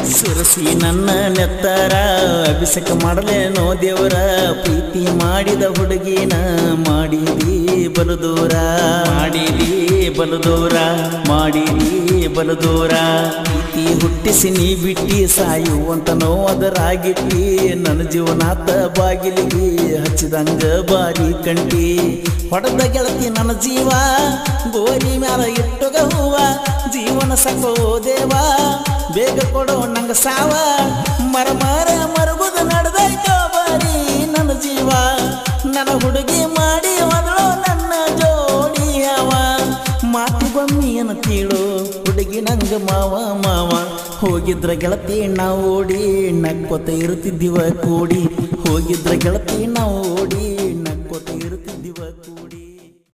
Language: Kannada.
ಸುರಸಿ ನನ್ನ ನೆತ್ತರ ಅಭಿಷೇಕ ಮಾಡಲೇನೋ ದೇವರ ಪ್ರೀತಿ ಮಾಡಿದ ಹುಡುಗಿನ ಮಾಡಿದಿ ಬಲದೂರ ಮಾಡಿದಿ ಬಲದೂರ ಮಾಡಿದಿ ಬಲದೂರ ಪ್ರೀತಿ ಹುಟ್ಟಿಸಿ ನೀ ಬಿಟ್ಟಿ ಸಾಯುವಂತ ನೋವದರಾಗಿಟ್ಟಿ ನನ್ನ ಜೀವನಾತ ಬಾಗಿಲಿಗೆ ಹಚ್ಚಿದಂಗ ಬಾರಿ ಕಂಟಿ ಹೊಡೆದ ಗೆಳತಿ ನನ್ನ ಜೀವ ಗೋರಿ ಮ್ಯಾಲ ಇಟ್ಟುಗ ಹೂವ ಜೀವನ ಸಾಕೋ ದೇವಾ ಬೇಗ ಕೊಡೋ ನಂಗ ಸಾವ ಮರ ಮರ ಮರಗುದು ನಡೆದೈತೋ ಬಾರಿ ನನ್ನ ಜೀವ ನನ್ನ ಹುಡುಗಿ ಮಾಡಿ ಮೊದಲು ನನ್ನ ಜೋಡಿ ಅವ ಮಾತು ಬಮ್ಮಿಯನ ತೀಳು ಹುಡುಗಿ ನಂಗ ಮಾವ ಮಾವ ಹೋಗಿದ್ರ ಗೆಳತಿ ನಾವು ಓಡಿ ನಕ್ಕೊತ ಇರುತ್ತಿದ್ದೀವ ಕೂಡಿ ಹೋಗಿದ್ರ ಗೆಳತಿ ನಾವು ಓಡಿ